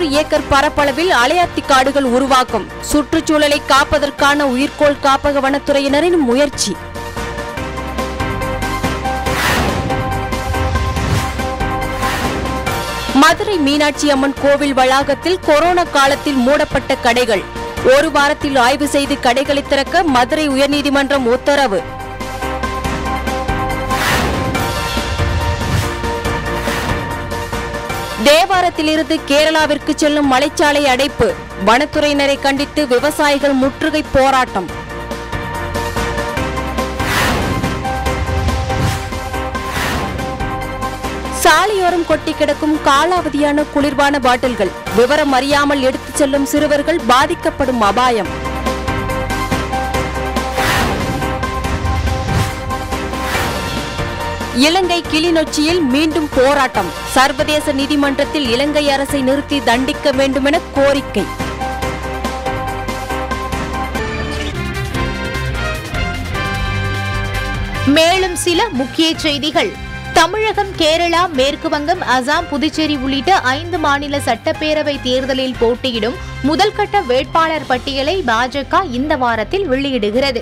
ஐநூறு ஏக்கர் பரப்பளவில் அலையாத்தி காடுகள் உருவாக்கும் சுற்றுச்சூழலை காப்பதற்கான உயிர்கோள் காப்பக வனத்துறையினரின் முயற்சி மதுரை மீனாட்சி அம்மன் கோவில் வளாகத்தில் கொரோனா காலத்தில் மூடப்பட்ட கடைகள் ஒரு வாரத்தில் ஆய்வு செய்து கடைகளை திறக்க மதுரை உயர்நீதிமன்றம் உத்தரவு தேவாரத்திலிருந்து கேரளாவிற்கு செல்லும் மலைச்சாலை அடைப்பு வனத்துறையினரை கண்டித்து விவசாயிகள் முற்றுகை போராட்டம் சாலையோரம் கொட்டி கிடக்கும் காலாவதியான குளிர்பான பாட்டில்கள் விவரம் அறியாமல் எடுத்துச் செல்லும் சிறுவர்கள் பாதிக்கப்படும் அபாயம் இலங்கை கிளிநொச்சியில் மீண்டும் போராட்டம் சர்வதேச நீதிமன்றத்தில் இலங்கை அரசை நிறுத்தி தண்டிக்க வேண்டுமென கோரிக்கை மேலும் சில முக்கிய செய்திகள் தமிழகம் கேரளா மேற்கு வங்கம் அசாம் புதுச்சேரி உள்ளிட்ட ஐந்து மாநில சட்டப்பேரவை தேர்தலில் போட்டியிடும் முதல்கட்ட வேட்பாளர் பட்டியலை பாஜக இந்த வாரத்தில் வெளியிடுகிறது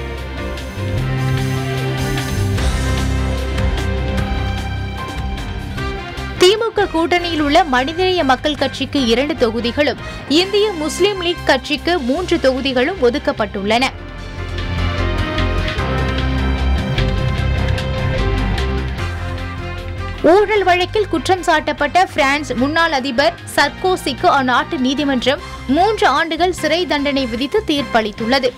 திமுக கூட்டணியில் உள்ள மனிதநேய மக்கள் கட்சிக்கு இரண்டு தொகுதிகளும் இந்திய முஸ்லிம் லீக் கட்சிக்கு மூன்று தொகுதிகளும் ஒதுக்கப்பட்டுள்ளன ஊழல் வழக்கில் குற்றம் சாட்டப்பட்ட பிரான்ஸ் முன்னாள் அதிபர் சர்கோசிக்கு அந்நாட்டு நீதிமன்றம் மூன்று ஆண்டுகள் சிறை தண்டனை விதித்து தீர்ப்பளித்துள்ளது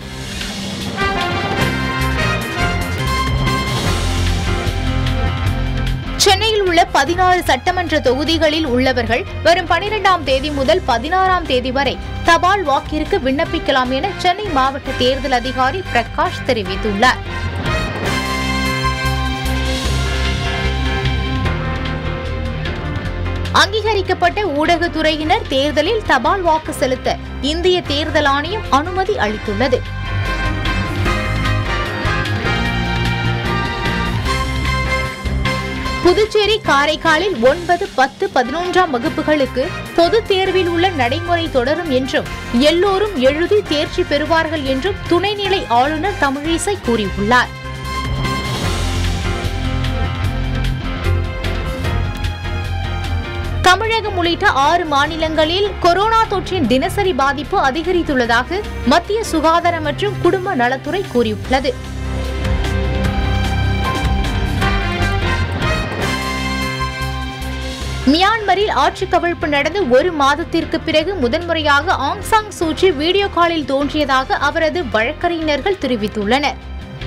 சென்னையில் உள்ள பதினாறு சட்டமன்ற தொகுதிகளில் உள்ளவர்கள் வரும் பனிரெண்டாம் தேதி முதல் பதினாறாம் தேதி வரை தபால் வாக்கிற்கு விண்ணப்பிக்கலாம் என சென்னை மாவட்ட தேர்தல் அதிகாரி பிரகாஷ் தெரிவித்துள்ளார் அங்கீகரிக்கப்பட்ட ஊடகத்துறையினர் தேர்தலில் தபால் வாக்கு செலுத்த இந்திய தேர்தல் ஆணையம் அனுமதி அளித்துள்ளது புதுச்சேரி காரைக்காலில் ஒன்பது பத்து பதினொன்றாம் வகுப்புகளுக்கு பொதுத் தேர்வில் உள்ள நடைமுறை தொடரும் என்றும் எல்லோரும் எழுதி தேர்ச்சி பெறுவார்கள் என்றும் துணைநிலை ஆளுநர் தமிழிசை கூறியுள்ளார் தமிழகம் உள்ளிட்ட ஆறு மாநிலங்களில் கொரோனா தொற்றின் தினசரி பாதிப்பு அதிகரித்துள்ளதாக மத்திய சுகாதார மற்றும் குடும்ப நலத்துறை கூறியுள்ளது மியான்மரில் ஆட்சி கவிழ்ப்பு நடந்து ஒரு மாதத்திற்கு பிறகு முதன்முறையாக ஆங் சாங் சூச்சி வீடியோ காலில் தோன்றியதாக அவரது வழக்கறிஞர்கள் தெரிவித்துள்ளனர்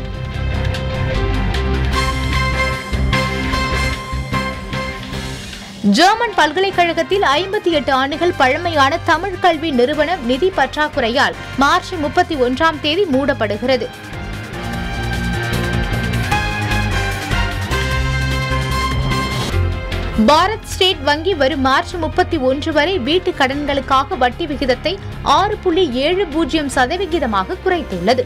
ஜெர்மன் பல்கலைக்கழகத்தில் ஐம்பத்தி எட்டு ஆண்டுகள் பழமையான தமிழ் கல்வி நிறுவனம் நிதி பற்றாக்குறையால் மார்ச் முப்பத்தி ஒன்றாம் தேதி மூடப்படுகிறது பாரத் ஸ்டேட் வங்கி வரும் மார்ச் முப்பத்தி ஒன்று வரை வீட்டு கடன்களுக்காக வட்டி விகிதத்தை ஆறு புள்ளி ஏழு பூஜ்ஜியம் சதவிகிதமாக குறைத்துள்ளது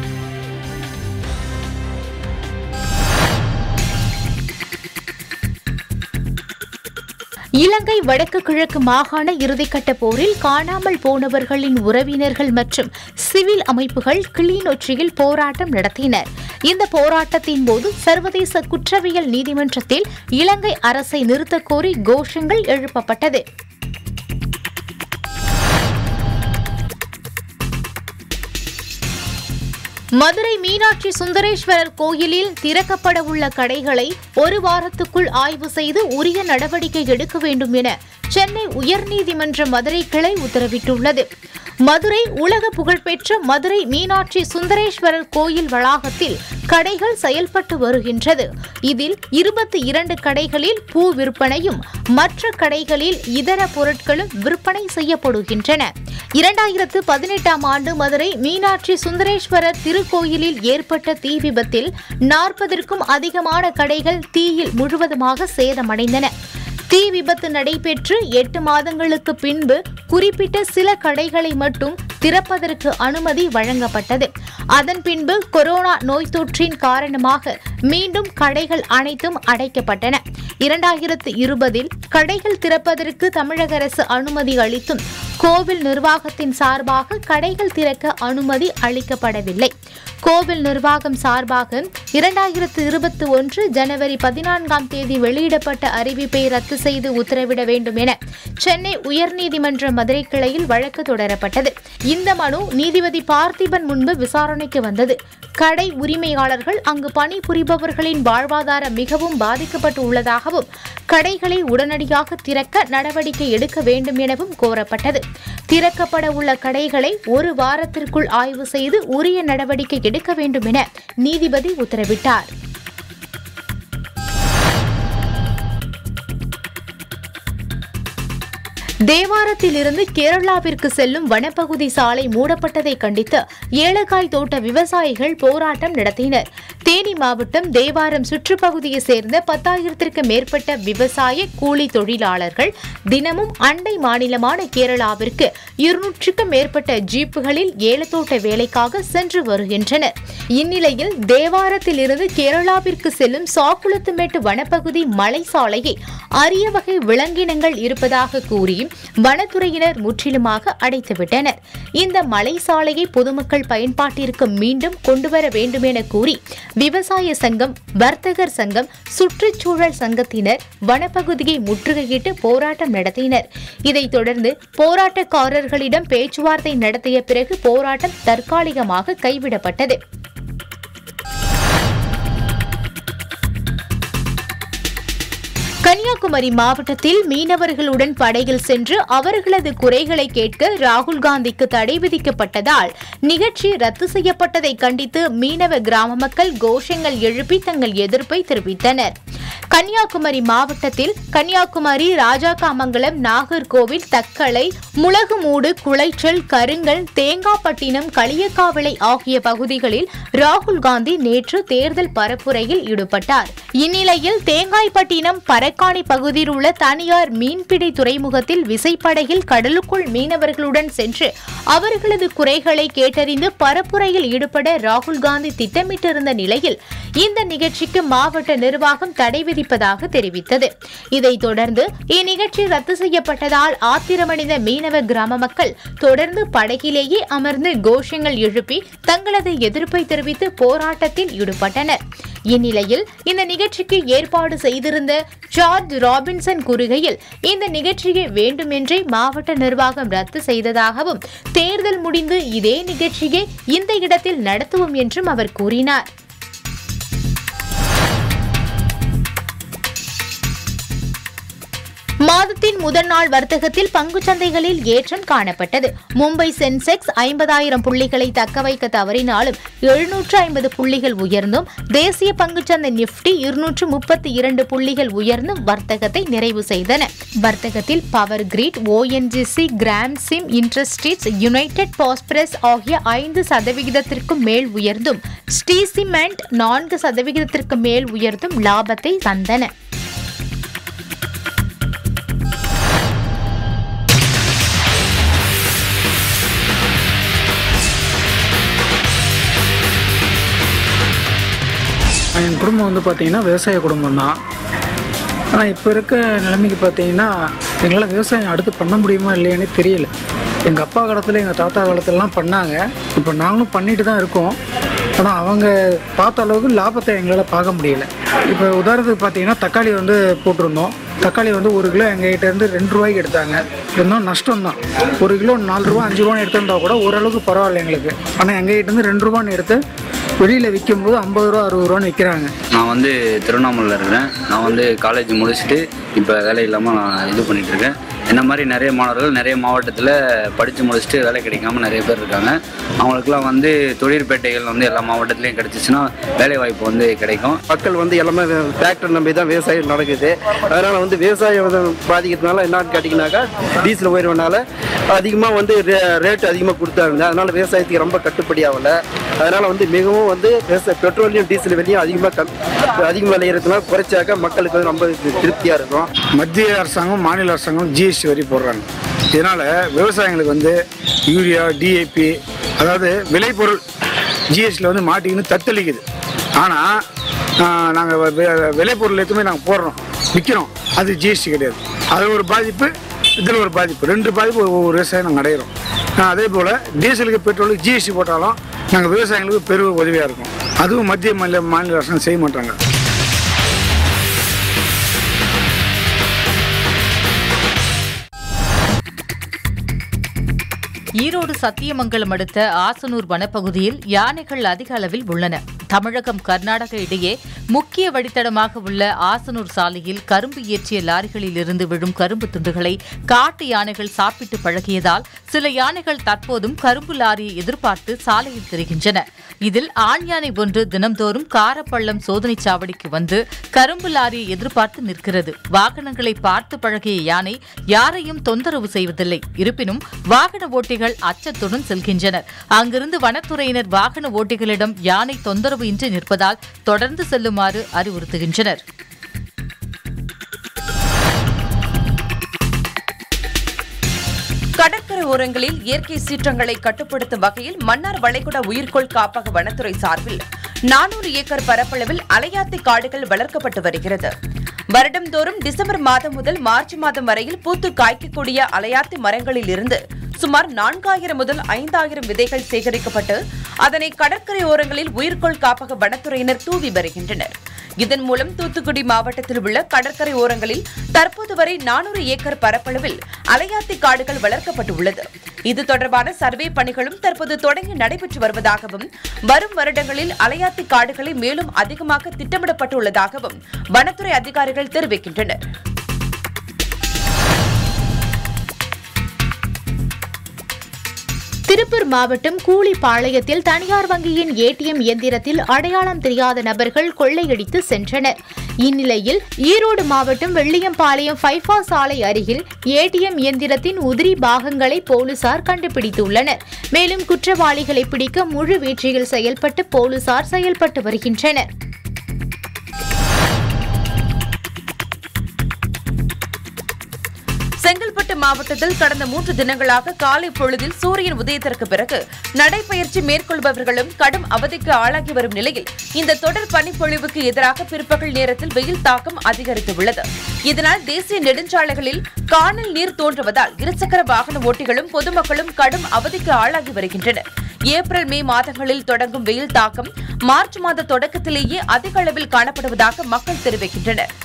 இலங்கை வடக்கு கிழக்கு மாகாண இறுதிக்கட்ட போரில் காணாமல் போனவர்களின் உறவினர்கள் மற்றும் சிவில் அமைப்புகள் கிளிநொச்சியில் போராட்டம் நடத்தினர் இந்த போராட்டத்தின் போது சர்வதேச குற்றவியல் நீதிமன்றத்தில் இலங்கை அரசை நிறுத்தக் கோரி கோஷங்கள் எழுப்பப்பட்டது மதுரை மீனாட்சி சுந்தரேஸ்வரர் கோயிலில் திறக்கப்பட உள்ள கடைகளை ஒரு வாரத்துக்குள் ஆய்வு செய்து உரிய நடவடிக்கை எடுக்க வேண்டும் என சென்னை உயர்நீதிமன்ற மதுரை கிளை உத்தரவிட்டுள்ளது மதுரை உலக புகழ்பெற்ற மதுரை மீனாட்சி சுந்தரேஸ்வரர் கோயில் வளாகத்தில் கடைகள் செயல்பட்டு வருகின்றது இதில் இருபத்தி இரண்டு கடைகளில் பூ விற்பனையும் மற்ற கடைகளில் இதர பொருட்களும் விற்பனை செய்யப்படுகின்றன இரண்டாயிரத்து பதினெட்டாம் ஆண்டு மதுரை மீனாட்சி சுந்தரேஸ்வரர் திருக்கோயிலில் ஏற்பட்ட தீ விபத்தில் நாற்பதற்கும் அதிகமான கடைகள் தீயில் முழுவதுமாக சேதமடைந்தன தீ விபத்து நடைபெற்று எட்டு மாதங்களுக்கு பின்பு குறிப்பிட்ட சில கடைகளை மட்டும் திறப்பதற்கு அனுமதி வழங்கப்பட்டது அதன் பின்பு கொரோனா நோய் தொற்றின் காரணமாக மீண்டும் கடைகள் அனைத்தும் அடைக்கப்பட்டன இரண்டாயிரத்து இருபதில் கடைகள் திறப்பதற்கு தமிழக அரசு அனுமதி அளித்தும் கோவில் நிர்வாகத்தின் சார்பாக கடைகள் திறக்க அனுமதி அளிக்கப்படவில்லை கோவில் நிர்வாகம் சார்பாக இரண்டாயிரத்து இருபத்தி ஒன்று ஜனவரி பதினான்காம் தேதி வெளியிடப்பட்ட அறிவிப்பை ரத்து செய்து உத்தரவிட வேண்டும் என சென்னை உயர்நீதிமன்ற மதுரை கிளையில் வழக்கு தொடரப்பட்டது இந்த மனு நீதிபதி பார்த்திபன் முன்பு விசாரணைக்கு வந்தது கடை உரிமையாளர்கள் அங்கு பணிபுரிபவர்களின் வாழ்வாதாரம் மிகவும் பாதிக்கப்பட்டு உள்ளதாகவும் கடைகளை உடனடியாக திறக்க நடவடிக்கை எடுக்க வேண்டும் எனவும் கோரப்பட்டது திறக்கப்பட உள்ள கடைகளை ஒரு வாரத்திற்குள் ஆய்வு செய்து உரிய நடவடிக்கை எடுக்க வேண்டும் என நீதிபதி உத்தரவிட்டார் தேவாரத்திலிருந்து கேரளாவிற்கு செல்லும் வனப்பகுதி சாலை மூடப்பட்டதை கண்டித்து ஏலக்காய் தோட்ட விவசாயிகள் போராட்டம் நடத்தினர் தேனி மாவட்டம் தேவாரம் சுற்றுப்பகுதியை சேர்ந்த பத்தாயிரத்திற்கு மேற்பட்ட விவசாய கூலி தொழிலாளர்கள் தினமும் அண்டை மாநிலமான கேரளாவிற்கு இருநூற்றுக்கும் மேற்பட்ட ஜீப்புகளில் ஏலத்தோட்ட வேலைக்காக சென்று வருகின்றனர் இந்நிலையில் தேவாரத்திலிருந்து கேரளாவிற்கு செல்லும் சாக்குளத்துமேட்டு வனப்பகுதி மலை சாலையை அரிய வகை விலங்கினங்கள் இருப்பதாக கூறி வனத்துறையினர் முற்றிலுமாக அடைத்துவிட்டனர் இந்த மலை சாலையை பொதுமக்கள் பயன்பாட்டிற்கு மீண்டும் கொண்டுவர வேண்டும் என கூறி விவசாய சங்கம் வர்த்தகர் சங்கம் சுற்றுச்சூழல் சங்கத்தினர் வனப்பகுதியை முற்றுகையிட்டு போராட்டம் நடத்தினர் இதைத் தொடர்ந்து போராட்டக்காரர்களிடம் பேச்சுவார்த்தை நடத்திய பிறகு போராட்டம் தற்காலிகமாக கைவிடப்பட்டது கன்னியாகுமரி மாவட்டத்தில் மீனவர்களுடன் படகில் சென்று அவர்களது குறைகளை கேட்க ராகுல் காந்திக்கு தடை விதிக்கப்பட்டதால் நிகழ்ச்சி ரத்து செய்யப்பட்டதை கண்டித்து மீனவ கிராம மக்கள் கோஷங்கள் எழுப்பி தங்கள் எதிர்ப்பை தெரிவித்தனர் கன்னியாகுமரி மாவட்டத்தில் கன்னியாகுமரி ராஜாக்காமங்கலம் நாகர்கோவில் தக்கலை முளகுமூடு குளைச்சல் கருங்கல் தேங்காப்பட்டினம் களியக்காவிளை ஆகிய பகுதிகளில் ராகுல் காந்தி நேற்று தேர்தல் பரப்புரையில் ஈடுபட்டார் இந்நிலையில் தேங்காய்பட்டினம் பரக்காணி பகுதியில் உள்ள தனியார் மீன்பிடி துறைமுகத்தில் விசைப்படகில் கடலுக்குள் மீனவர்களுடன் சென்று அவர்களது குறைகளை கேட்டறிந்து பரப்புரையில் ஈடுபட ராகுல் காந்தி திட்டமிட்டிருந்த நிலையில் இந்த நிகழ்ச்சிக்கு மாவட்ட நிர்வாகம் தடை விதிப்பதாக தெரிவித்தது இதைத் தொடர்ந்து இந்நிகழ்ச்சி ரத்து செய்யப்பட்டதால் ஆத்திரமடைந்த மீனவ கிராம மக்கள் தொடர்ந்து படகிலேயே அமர்ந்து கோஷங்கள் எழுப்பி தங்களது எதிர்ப்பை தெரிவித்து போராட்டத்தில் ஈடுபட்டனர் இந்நிலையில் இந்த நிகழ்ச்சிக்கு ஏற்பாடு செய்திருந்த ஜார்ஜ் ராபின்சன் கூறுகையில் இந்த நிகழ்ச்சியை வேண்டுமென்றே மாவட்ட நிர்வாகம் ரத்து செய்ததாகவும் தேர்தல் முடிந்து இதே நிகழ்ச்சியை இந்த இடத்தில் நடத்துவோம் என்றும் அவர் கூறினார் மாதத்தின் முதல் நாள் வர்த்தகத்தில் பங்குச் சந்தைகளில் ஏற்றம் காணப்பட்டது மும்பை சென்செக்ஸ் ஐம்பதாயிரம் புள்ளிகளை தக்கவைக்க தவறினாலும் எழுநூற்று ஐம்பது புள்ளிகள் உயர்ந்தும் தேசிய பங்குச்சந்தை நிப்டி இருநூற்று முப்பத்தி இரண்டு புள்ளிகள் உயர்ந்தும் வர்த்தகத்தை நிறைவு செய்தன வர்த்தகத்தில் power grid ONGC Grasim industries United Phosphorus ஆகிய ஐந்து சதவிகிதத்திற்கும் மேல் உயர்ந்தும் ஸ்டீசிமெண்ட் நான்கு சதவிகிதத்திற்கு மேல் உயர்ந்தும் லாபத்தை தந்தன என் குடும்பம் வந்து பார்த்தீங்கன்னா விவசாய குடும்பம் தான் ஆனால் இப்போ இருக்க நிலைமைக்கு பார்த்தீங்கன்னா எங்களால் விவசாயம் அடுத்து பண்ண முடியுமா இல்லையானே தெரியல எங்கள் அப்பா காலத்தில் எங்கள் தாத்தா காலத்துலலாம் பண்ணாங்க இப்போ நாங்களும் பண்ணிட்டு தான் இருக்கோம் ஆனால் அவங்க பார்த்த அளவுக்கு லாபத்தை எங்களால் பார்க்க முடியல இப்போ உதாரணத்துக்கு பார்த்தீங்கன்னா தக்காளி வந்து போட்டிருந்தோம் தக்காளி வந்து ஒரு கிலோ எங்ககிட்ட இருந்து ரெண்டு ரூபாய்க்கு எடுத்தாங்க இருந்தாலும் நஷ்டம் தான் ஒரு கிலோ நாலு ரூபா அஞ்சு ரூபான்னு எடுத்திருந்தா கூட ஓரளவுக்கு பரவாயில்ல எங்களுக்கு ஆனால் எங்ககிட்ட இருந்து ரெண்டு ரூபான்னு எடுத்து வெளியில் விற்கும்போது ஐம்பது ரூபா அறுபது ரூபான்னு விற்கிறாங்க நான் வந்து திருவண்ணாமலையில் இருக்கிறேன் நான் வந்து காலேஜ் முடிச்சுட்டு இப்போ வேலை இல்லாமல் நான் இது பண்ணிட்டு இருக்கேன் என்ன மாதிரி நிறைய மாணவர்கள் நிறைய மாவட்டத்தில் படித்து முடிச்சுட்டு வேலை கிடைக்காம நிறைய பேர் இருக்காங்க அவங்களுக்குலாம் வந்து தொழிற்பேட்டைகள் வந்து எல்லா மாவட்டத்துலேயும் கிடைச்சிச்சுன்னா வேலை வாய்ப்பு வந்து கிடைக்கும் மக்கள் வந்து எல்லாமே டிராக்டர் நம்பி தான் விவசாயம் நடக்குது அதனால் வந்து விவசாயம் வந்து பாதிக்கிறதுனால என்னன்னு கேட்டிங்கனாக்கா டீசல் உயர்வுனால அதிகமாக வந்து ரேட் அதிகமாக கொடுத்தாங்க அதனால் விவசாயத்துக்கு ரொம்ப கட்டுப்படி ஆகலை அதனால் வந்து மிகவும் வந்து விவசாய பெட்ரோலையும் டீசல் விலையும் அதிகமாக கம் அதிகம் விளையிறதுனால குறைச்சாக்க மக்களுக்கு வந்து ரொம்ப திருப்தியாக இருக்கும் மத்திய அரசாங்கம் மாநில அரசாங்கம் ஜிஎஸ்டி வரி போடுறாங்க இதனால் விவசாயிகளுக்கு வந்து யூரியா டிஏபி அதாவது விளைபொருள் ஜிஎஸ்டியில் வந்து மாட்டிக்கின்னு தத்தளிக்குது ஆனால் நாங்கள் விளைபொருள் எதுவுமே நாங்கள் போடுறோம் விற்கிறோம் அது ஜிஎஸ்டி கிடையாது அது ஒரு பாதிப்பு இதில் ஒரு பாதிப்பு ரெண்டு பாதிப்பு ஒவ்வொரு விவசாயம் நாங்கள் அடையிறோம் ஆஹ் அதே போல் டீசலுக்கு பெட்ரோலுக்கு ஜிஎஸ்டி போட்டாலும் நாங்கள் விவசாயிகளுக்கு பெரு உதவியாக இருக்கும் அதுவும் மத்திய மாநில மாநில அரசு செய்ய மாட்டாங்க ஈரோடு சத்தியமங்கலம் அடுத்த ஆசனூர் வனப்பகுதியில் யானைகள் அதிக அளவில் உள்ளன தமிழகம் கர்நாடக இடையே முக்கிய வழித்தடமாக உள்ள ஆசனூர் சாலையில் கரும்பு ஏற்றிய லாரிகளில் இருந்து விழும் கரும்பு துண்டுகளை காட்டு யானைகள் சாப்பிட்டு பழகியதால் சில யானைகள் தற்போதும் கரும்பு லாரியை எதிர்பார்த்து சாலையில் திரிகின்றன இதில் ஆண் யானை ஒன்று தினம்தோறும் காரப்பள்ளம் சோதனைச் சாவடிக்கு வந்து கரும்பு லாரியை எதிர்பார்த்து நிற்கிறது வாகனங்களை பார்த்து பழகிய யானை யாரையும் தொந்தரவு செய்வதில்லை இருப்பினும் வாகன ஓட்டிகள் அச்சத்துடன் செல்கின்றனர் அங்கிருந்து வனத்துறையினர் வாகன ஓட்டிகளிடம் யானை தொந்தரவு இன்றி நிற்பதால் தொடர்ந்து செல்லுமாறு அறிவுறுத்துகின்றனர் கடற்கரை ஓரங்களில் இயற்கை சீற்றங்களை கட்டுப்படுத்தும் வகையில் மன்னார் வளைகுடா உயிர்கோள் காப்பக வனத்துறை சார்பில் நானூறு ஏக்கர் பரப்பளவில் அலையாத்தி காடுகள் வளர்க்கப்பட்டு வருகிறது வருடம்தோறும் டிசம்பர் மாதம் முதல் மார்ச் மாதம் வரையில் பூத்து காய்க்கக்கூடிய அலையாத்தி மரங்களில் இருந்து சுமார் நான்காயிரம் முதல் ஐந்தாயிரம் விதைகள் சேகரிக்கப்பட்டு அதனை கடற்கரை ஓரங்களில் உயிர்கோள் காப்பக வனத்துறையினர் தூவி வருகின்றனர் இதன் மூலம் தூத்துக்குடி மாவட்டத்தில் உள்ள கடற்கரை ஓரங்களில் தற்போது வரை நானூறு ஏக்கர் பரப்பளவில் அலையாத்தி காடுகள் வளர்க்கப்பட்டுள்ளது இது தொடர்பான சர்வே பணிகளும் தற்போது தொடங்கி நடைபெற்று வருவதாகவும் வரும் வருடங்களில் அலையாத்தி காடுகளை மேலும் அதிகமாக திட்டமிடப்பட்டுள்ளதாகவும் வனத்துறை அதிகாரிகள் தெரிவிக்கின்றனர் திருப்பூர் மாவட்டம் கூலிப்பாளையத்தில் தனியார் வங்கியின் ஏடிஎம் இயந்திரத்தில் அடையாளம் தெரியாத நபர்கள் கொள்ளையடித்து சென்றனர் இந்நிலையில் ஈரோடு மாவட்டம் வெள்ளியம்பாளையம் ஃபைஃபா சாலை அருகில் ஏடிஎம் இயந்திரத்தின் உதிரி பாகங்களை போலீசார் கண்டுபிடித்துள்ளனர் மேலும் குற்றவாளிகளை பிடிக்க முழு வீச்சில் செயல்பட்டு போலீசார் செயல்பட்டு வருகின்றனர் செங்கல்பட்டு மாவட்டத்தில் கடந்த மூன்று தினங்களாக காலை பொழுதில் சூரியன் உதயத்திற்கு பிறகு நடைபயிற்சி மேற்கொள்பவர்களும் கடும் அவதிக்கு ஆளாகி வரும் நிலையில் இந்த தொடர் பனிப்பொழிவுக்கு எதிராக பிற்பகல் நேரத்தில் வெயில் தாக்கம் அதிகரித்துள்ளது இதனால் தேசிய நெடுஞ்சாலைகளில் காணல் நீர் தோன்றுவதால் இருசக்கர வாகன ஓட்டிகளும் பொதுமக்களும் கடும் அவதிக்கு ஆளாகி வருகின்றனர் ஏப்ரல் மே மாதங்களில் தொடங்கும் வெயில் தாக்கம் மார்ச் மாத தொடக்கத்திலேயே அதிக அளவில் காணப்படுவதாக மக்கள் தெரிவிக்கின்றனர்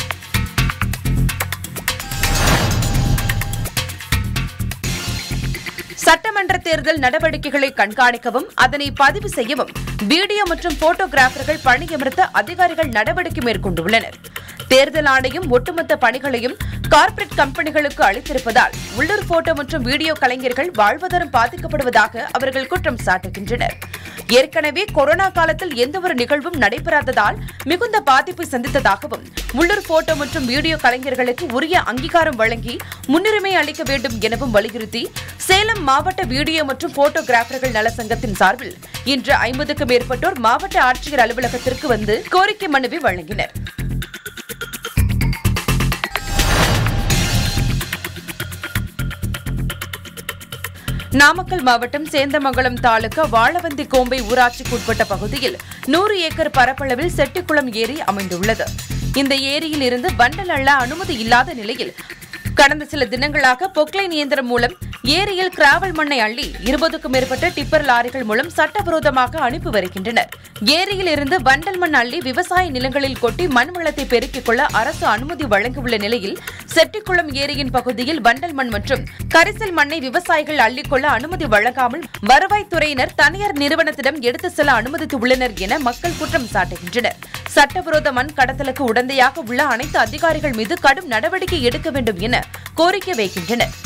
சட்டமன்ற தேர்தல் நடவடிக்கைகளை கண்காணிக்கவும் அதனை பதிவு செய்யவும் வீடியோ மற்றும் போட்டோகிராஃபர்கள் பணியமர்த்த அதிகாரிகள் நடவடிக்கை மேற்கொண்டுள்ளனர் தேர்தல் ஆணையம் ஒட்டுமொத்த பணிகளையும் கார்ப்பரேட் கம்பெனிகளுக்கு அளித்திருப்பதால் உள்ளூர் போட்டோ மற்றும் வீடியோ கலைஞர்கள் வாழ்வாதாரம் பாதிக்கப்படுவதாக அவர்கள் குற்றம் சாட்டுகின்றனர் ஏற்கனவே கொரோனா காலத்தில் எந்தவொரு நிகழ்வும் நடைபெறாததால் மிகுந்த பாதிப்பை சந்தித்ததாகவும் உள்ளூர் போட்டோ மற்றும் வீடியோ கலைஞர்களுக்கு உரிய அங்கீகாரம் வழங்கி முன்னுரிமை அளிக்க வேண்டும் எனவும் வலியுறுத்தி சேலம் மாவட்ட வீடியோ மற்றும் போட்டோகிராஃபர்கள் நல சங்கத்தின் சார்பில் இன்று ஐம்பதுக்கும் மேற்பட்டோர் மாவட்ட ஆட்சியர் அலுவலகத்திற்கு வந்து கோரிக்கை மனுவை வழங்கினர் நாமக்கல் மாவட்டம் சேந்தமங்கலம் தாலுகா வாழவந்தி கோம்பை ஊராட்சிக்குட்பட்ட பகுதியில் நூறு ஏக்கர் பரப்பளவில் செட்டிக்குளம் ஏரி அமைந்துள்ளது இந்த ஏரியில் இருந்து வண்டல் அள்ள அனுமதி இல்லாத நிலையில் கடந்த சில தினங்களாக பொக்லைன் இயந்திரம் மூலம் ஏரியில் கிராவல் மண்ணை அள்ளி இருபதுக்கும் மேற்பட்ட டிப்பர் லாரிகள் மூலம் சட்டவிரோதமாக அனுப்பி வருகின்றனர் ஏரியில் இருந்து வண்டல் மண் அள்ளி விவசாய நிலங்களில் கொட்டி மண் வளத்தை பெருக்கிக் கொள்ள அரசு அனுமதி வழங்கியுள்ள நிலையில் செட்டிக்குளம் ஏரியின் பகுதியில் வண்டல் மண் மற்றும் கரிசல் மண்ணை விவசாயிகள் அள்ளிக்கொள்ள அனுமதி வழங்காமல் வருவாய்த்துறையினர் தனியார் நிறுவனத்திடம் எடுத்து செல்ல அனுமதித்துள்ளனர் என மக்கள் குற்றம் சாட்டுகின்றனர் சட்டவிரோத மண் கடத்தலுக்கு உடந்தையாக உள்ள அனைத்து அதிகாரிகள் மீது கடும் நடவடிக்கை எடுக்க வேண்டும் என கோரிக்கை வைக்கின்றனர்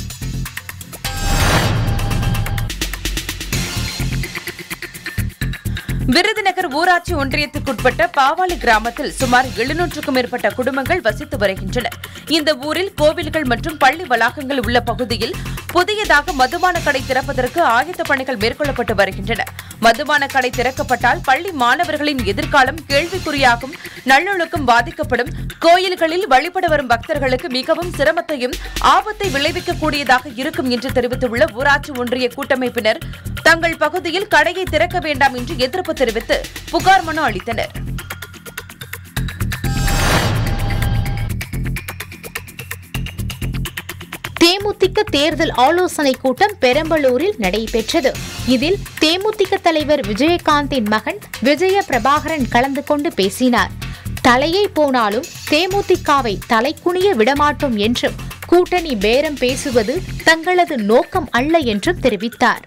விருதுநகர் ஊராட்சி ஒன்றியத்துக்குட்பட்ட பாவாளி கிராமத்தில் சுமார் எழுநூற்றுக்கும் மேற்பட்ட குடும்பங்கள் வசித்து வருகின்றன இந்த ஊரில் கோவில்கள் மற்றும் பள்ளி வளாகங்கள் உள்ள பகுதியில் புதியதாக மதுபான கடை திறப்பதற்கு ஆயத்த பணிகள் மேற்கொள்ளப்பட்டு வருகின்றன மதுபான கடை திறக்கப்பட்டால் பள்ளி மாணவர்களின் எதிர்காலம் கேள்விக்குறியாகும் நல்லொழுக்கம் பாதிக்கப்படும் கோயில்களில் வழிபட வரும் பக்தர்களுக்கு மிகவும் சிரமத்தையும் ஆபத்தை விளைவிக்கக்கூடியதாக இருக்கும் என்று தெரிவித்துள்ள ஊராட்சி ஒன்றிய கூட்டமைப்பினர் தங்கள் பகுதியில் கடையை திறக்க வேண்டாம் என்று எதிர்ப்பு தெரிவித்து புகார் மனு அளித்தனர் தேமுதிக தேர்தல் ஆலோசனை கூட்டம் பெரம்பலூரில் நடைபெற்றது இதில் தேமுதிக தலைவர் விஜயகாந்தின் மகன் விஜய பிரபாகரன் கலந்து கொண்டு பேசினார் தலையை போனாலும் தேமுதிகவை தலைக்குனிய விடமாட்டோம் என்றும் கூட்டணி பேரம் பேசுவது தங்களது நோக்கம் அல்ல என்றும் தெரிவித்தார்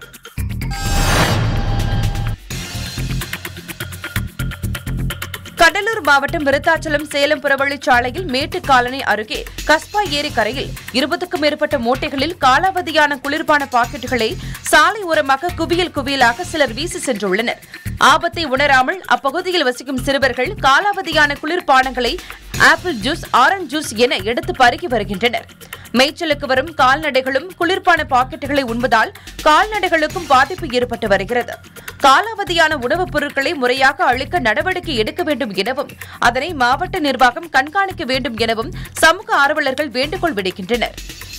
கடலூர் மாவட்டம் விருத்தாச்சலம் சேலம் புறவழிச்சாலையில் மேட்டுக்காலனி அருகே கஸ்பா ஏரி கரையில் இருபதுக்கும் மேற்பட்ட மூட்டைகளில் காலாவதியான குளிர்பான பாக்கெட்டுகளை சாலை ஓரமாக குவியல் குவியலாக சிலர் வீசி சென்றுள்ளனர் ஆபத்தை உணராமல் அப்பகுதியில் வசிக்கும் சிறுவர்கள் காலாவதியான குளிர்பானங்களை ஆப்பிள் ஜூஸ் ஆரஞ்சு ஜூஸ் என எடுத்து பருகி வருகின்றனர் மேய்ச்சலுக்கு வரும் கால்நடைகளும் குளிர்பான பாக்கெட்டுகளை உண்பதால் கால்நடைகளுக்கும் பாதிப்பு ஏற்பட்டு வருகிறது காலாவதியான உணவுப் பொருட்களை முறையாக அளிக்க நடவடிக்கை எடுக்க வேண்டும் எனவும் அதனை மாவட்ட நிர்வாகம் கண்காணிக்க வேண்டும் எனவும் சமூக ஆர்வலர்கள் வேண்டுகோள் விடுக்கின்றனர்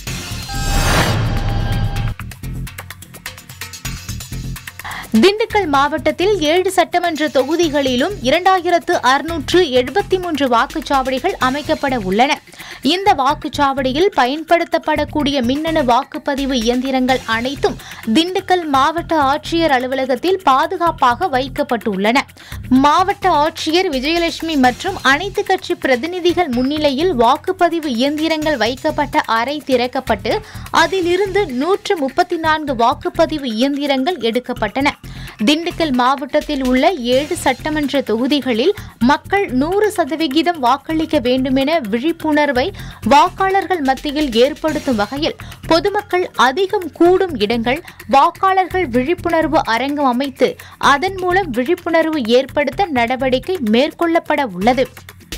திண்டுக்கல் மாவட்டத்தில் ஏழு சட்டமன்ற தொகுதிகளிலும் இரண்டாயிரத்து அறுநூற்று எழுபத்தி மூன்று வாக்குச்சாவடிகள் அமைக்கப்பட உள்ளன இந்த வாக்குச்சாவடியில் பயன்படுத்தப்படக்கூடிய மின்னணு வாக்குப்பதிவு இயந்திரங்கள் அனைத்தும் திண்டுக்கல் மாவட்ட ஆட்சியர் அலுவலகத்தில் பாதுகாப்பாக வைக்கப்பட்டுள்ளன மாவட்ட ஆட்சியர் விஜயலட்சுமி மற்றும் அனைத்து கட்சி பிரதிநிதிகள் முன்னிலையில் வாக்குப்பதிவு இயந்திரங்கள் வைக்கப்பட்ட அறை திறக்கப்பட்டு அதிலிருந்து நூற்று முப்பத்தி நான்கு வாக்குப்பதிவு இயந்திரங்கள் எடுக்கப்பட்டன திண்டுக்கல் மாவட்டத்தில் உள்ள ஏழு சட்டமன்ற தொகுதிகளில் மக்கள் நூறு சதவிகிதம் வாக்களிக்க வேண்டுமென விழிப்புணர்வை வாக்காளர்கள் மத்தியில் ஏற்படுத்தும் வகையில் பொதுமக்கள் அதிகம் கூடும் இடங்கள் வாக்காளர்கள் விழிப்புணர்வு அரங்கம் அமைத்து அதன் மூலம் விழிப்புணர்வு ஏற்படுத்த நடவடிக்கை மேற்கொள்ளப்பட உள்ளது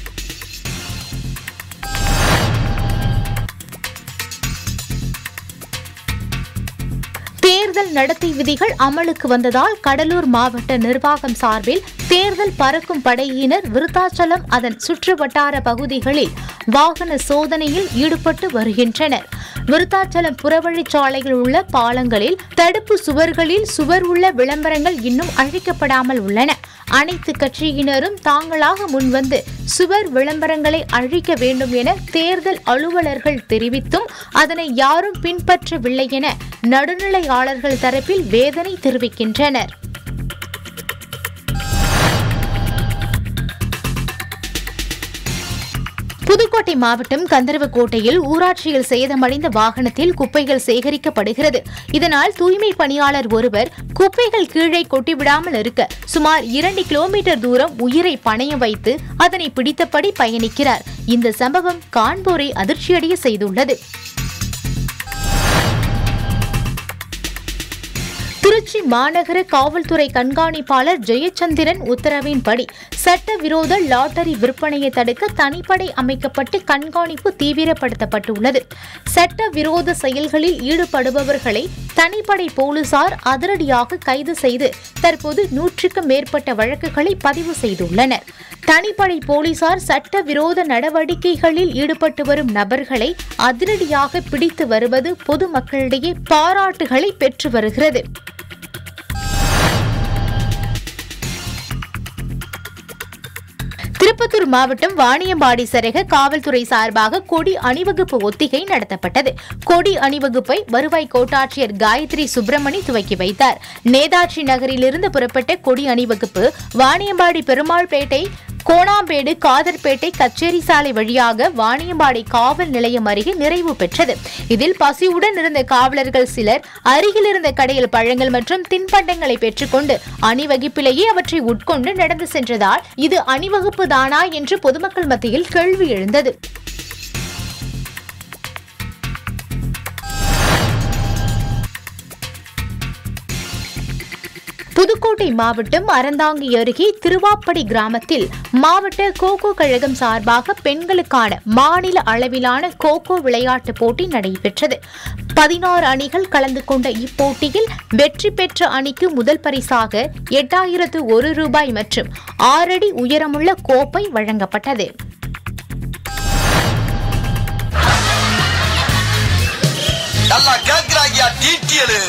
தேர்தல் நடத்தை விதிகள் அமலுக்கு வந்ததால் கடலூர் மாவட்ட நிர்வாகம் சார்பில் தேர்தல் பறக்கும் படையினர் விருத்தாச்சலம் அதன் சுற்றுவட்டார பகுதிகளில் வாகன சோதனையில் ஈடுபட்டு வருகின்றனர் விருத்தாச்சலம் புறவழிச்சாலையில் உள்ள பாலங்களில் தடுப்பு சுவர்களில் சுவர் உள்ள விளம்பரங்கள் இன்னும் அழிக்கப்படாமல் உள்ளன அனைத்து கட்சியினரும் தாங்களாக முன்வந்து சுவர் விளம்பரங்களை அழிக்க வேண்டும் என தேர்தல் அலுவலர்கள் தெரிவித்தும் அதனை யாரும் பின்பற்றவில்லை என நடுநிலையாளர்கள் தரப்பில் வேதனை தெரிவிக்கின்றனர் புதுக்கோட்டை மாவட்டம் கந்தர்வக்கோட்டையில் ஊராட்சியில் சேதமடைந்த வாகனத்தில் குப்பைகள் சேகரிக்கப்படுகிறது இதனால் தூய்மை பணியாளர் ஒருவர் குப்பைகள் கீழே கொட்டிவிடாமல் இருக்க சுமார் இரண்டு கிலோமீட்டர் தூரம் உயிரை பணைய வைத்து அதனை பிடித்தபடி பயணிக்கிறார் இந்த சம்பவம் காண்போரை அதிர்ச்சியடைய செய்துள்ளது திருச்சி மாநகர காவல்துறை கண்காணிப்பாளர் ஜெயச்சந்திரன் உத்தரவின்படி சட்டவிரோத லாட்டரி விற்பனையை தடுக்க தனிப்படை அமைக்கப்பட்டு கண்காணிப்பு தீவிரப்படுத்தப்பட்டுள்ளது சட்டவிரோத செயல்களில் ஈடுபடுபவர்களை தனிப்படை போலீசார் அதிரடியாக கைது செய்து தற்போது நூற்றுக்கும் மேற்பட்ட வழக்குகளை பதிவு செய்துள்ளனர் தனிப்படை போலீசார் சட்டவிரோத நடவடிக்கைகளில் ஈடுபட்டு வரும் நபர்களை அதிரடியாக பிடித்து வருவது பொதுமக்களிடையே பாராட்டுகளை பெற்று வருகிறது திருப்பத்தூர் மாவட்டம் வாணியம்பாடி சரக காவல்துறை சார்பாக கொடி அணிவகுப்பு ஒத்திகை நடத்தப்பட்டது கொடி அணிவகுப்பை வருவாய் கோட்டாட்சியர் காயத்ரி சுப்பிரமணி துவக்கி வைத்தார் நேதாஜி நகரிலிருந்து புறப்பட்ட கொடி அணிவகுப்பு வாணியம்பாடி பெருமாள்பேட்டை கோணாம்பேடு காதர்பேட்டை கச்சேரி சாலை வழியாக வாணியம்பாடி காவல் நிலையம் அருகே நிறைவு பெற்றது இதில் பசியுடன் இருந்த காவலர்கள் சிலர் அருகில் இருந்த கடையில் பழங்கள் மற்றும் தின்பண்டங்களை பெற்றுக்கொண்டு அணிவகுப்பிலேயே அவற்றை உட்கொண்டு நடந்து சென்றதால் இது அணிவகுப்பு தானா என்று பொதுமக்கள் மத்தியில் கேள்வி எழுந்தது புதுக்கோட்டை மாவட்டம் அறந்தாங்கி அருகே திருவாப்படி கிராமத்தில் மாவட்ட கோகோ கழகம் சார்பாக பெண்களுக்கான மாநில அளவிலான கோகோ விளையாட்டு போட்டி நடைபெற்றது பதினாறு அணிகள் கலந்து கொண்ட இப்போட்டியில் வெற்றி பெற்ற அணிக்கு முதல் பரிசாக எட்டாயிரத்து ஒரு ரூபாய் மற்றும் ஆறடி உயரமுள்ள கோப்பை வழங்கப்பட்டது நல்லா கேக்குறாங்கயா டீட்டியலு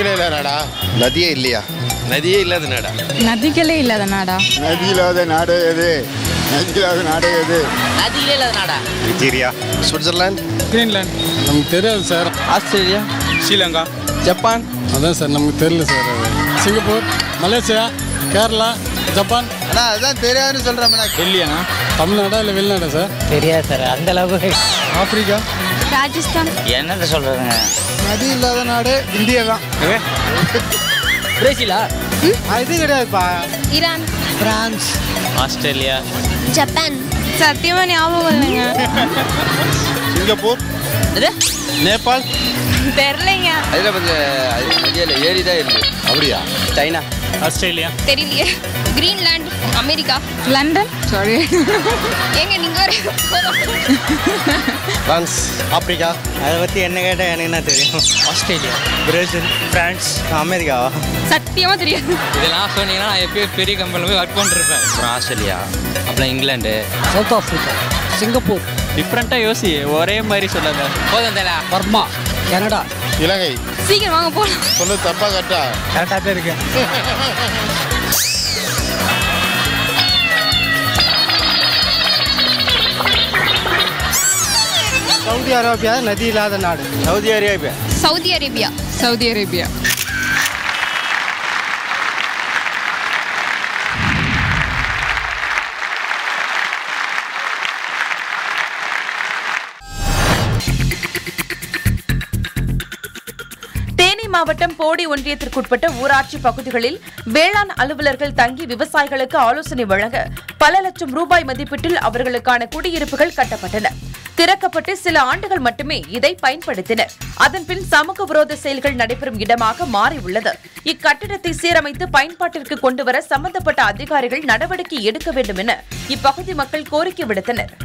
நதிகளே இல்ல நாடா நதியே இல்லையா நதியே இல்லாத நாடா நதிகளே இல்லாத நாடா நதி இல்லாத நாடு எது நதி இல்லாத நாடு எது நதிகளே இல்லாத நாடா நைஜீரியா சுவிட்சர்லாந்து கிரீன்லாந்து நமக்கு தெரியாது சார் ஆஸ்திரேலியா ஸ்ரீலங்கா ஜப்பான் அதான் சார் நமக்கு தெரியல சார் அது சிங்கப்பூர் மலேசியா கேரளா ஜப்பான் அண்ணா அதுதான் தெரியாதுன்னு சொல்கிறேன் டெல்லியாண்ணா தமிழ்நாடா இல்லை வெளிநாடா சார் தெரியாது சார் அந்த அளவுக்கு ஆப்பிரிக்கா ராஜஸ்தான் என்னத்த சொல்றதுங்க நதி இல்லாத நாடு இந்தியா தான் பிரேசிலா இது கிடையாதுப்பா ஈரான் பிரான்ஸ் ஆஸ்திரேலியா ஜப்பான் சத்தியமா ஞாபகம் இல்லைங்க சிங்கப்பூர் நேபாள் தெரியலைங்க ஹைதராபாத்தில் ஏரி தான் இருக்கு அப்படியா சைனா ஆஸ்திரேலியா தெரியலையே கிரீன்லாந்து அமெரிக்கா லண்டன் சாரி ஏங்க நீங்க பிரான்ஸ் ஆப்பிரிக்கா அதை பற்றி என்ன கேட்டால் எனக்கு என்ன தெரியும் ஆஸ்திரேலியா பிரேசில் பிரான்ஸ் அமெரிக்காவா சத்தியமா தெரியாது இதெல்லாம் சொன்னீங்கன்னா நான் எப்பயும் பெரிய கம்பெனியில் போய் ஒர்க் பண்ணிருப்பேன் அப்புறம் ஆஸ்திரேலியா அப்புறம் இங்கிலாந்து சவுத் ஆப்பிரிக்கா சிங்கப்பூர் டிஃப்ரெண்ட்டாக யோசி ஒரே மாதிரி சொல்லாத போதும் தல பர்மா கனடா இலங்கை சீக்கிரம் வாங்க போலாம் சொல்லு தப்பா கரெக்டா கரெக்டாக தான் இருக்கேன் சவுதி அரேபியா நதி இல்லாத நாடு Saudi Arabia Saudi Arabia Saudi Arabia Theni மாவட்டம் போடி ஒன்றியத்திற்குட்பட்ட ஊராட்சி பகுதிகளில் வேளாண் அலுவலர்கள் தங்கி விவசாயிகளுக்கு ஆலோசனை வழங்க பல லட்சம் ரூபாய் மதிப்பீட்டில் அவர்களுக்கான குடியிருப்புகள் கட்டப்பட்டன திறக்கப்பட்டு சில ஆண்டுகள் மட்டுமே இதை பயன்படுத்தினர் அதன்பின் சமூக விரோத செயல்கள் நடைபெறும் இடமாக மாறியுள்ளது இக்கட்டிடத்தை சீரமைத்து பயன்பாட்டிற்கு கொண்டுவர சம்பந்தப்பட்ட அதிகாரிகள் நடவடிக்கை எடுக்க வேண்டும் என இப்பகுதி மக்கள் கோரிக்கை விடுத்தனர்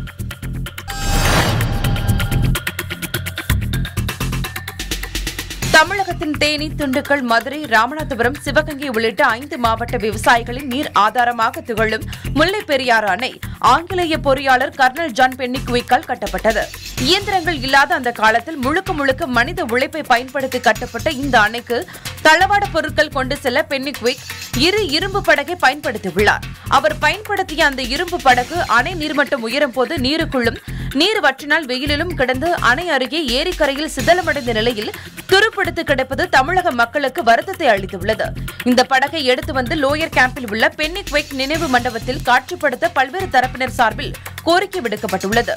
தமிழகத்தின் தேனி திண்டுக்கல் மதுரை ராமநாதபுரம் சிவகங்கை உள்ளிட்ட ஐந்து மாவட்ட விவசாயிகளின் நீர் ஆதாரமாக திகழும் முல்லை பெரியாறு அணை ஆங்கிலேய பொறியாளர் கர்னல் ஜான் பென்னிக்விக்கால் கட்டப்பட்டது இயந்திரங்கள் இல்லாத அந்த காலத்தில் முழுக்க முழுக்க மனித உழைப்பை பயன்படுத்தி கட்டப்பட்ட இந்த அணைக்கு தளவாட பொருட்கள் கொண்டு செல்ல பென்னிக்விக் இரு இரும்பு படகை பயன்படுத்தியுள்ளார் அவர் பயன்படுத்திய அந்த இரும்பு படகு அணை நீர்மட்டம் உயரும் போது நீருக்குள்ளும் நீர் வற்றினால் வெயிலிலும் கிடந்து அணை அருகே ஏரிக்கரையில் சிதலமடைந்த நிலையில் துருப்பிடித்து கிடப்பது தமிழக மக்களுக்கு வருத்தத்தை அளித்துள்ளது இந்த படகை எடுத்து வந்து லோயர் கேம்பில் உள்ள பென்னிக் வெக் நினைவு மண்டபத்தில் காட்சிப்படுத்த பல்வேறு தரப்பினர் சார்பில் கோரிக்கை விடுக்கப்பட்டுள்ளது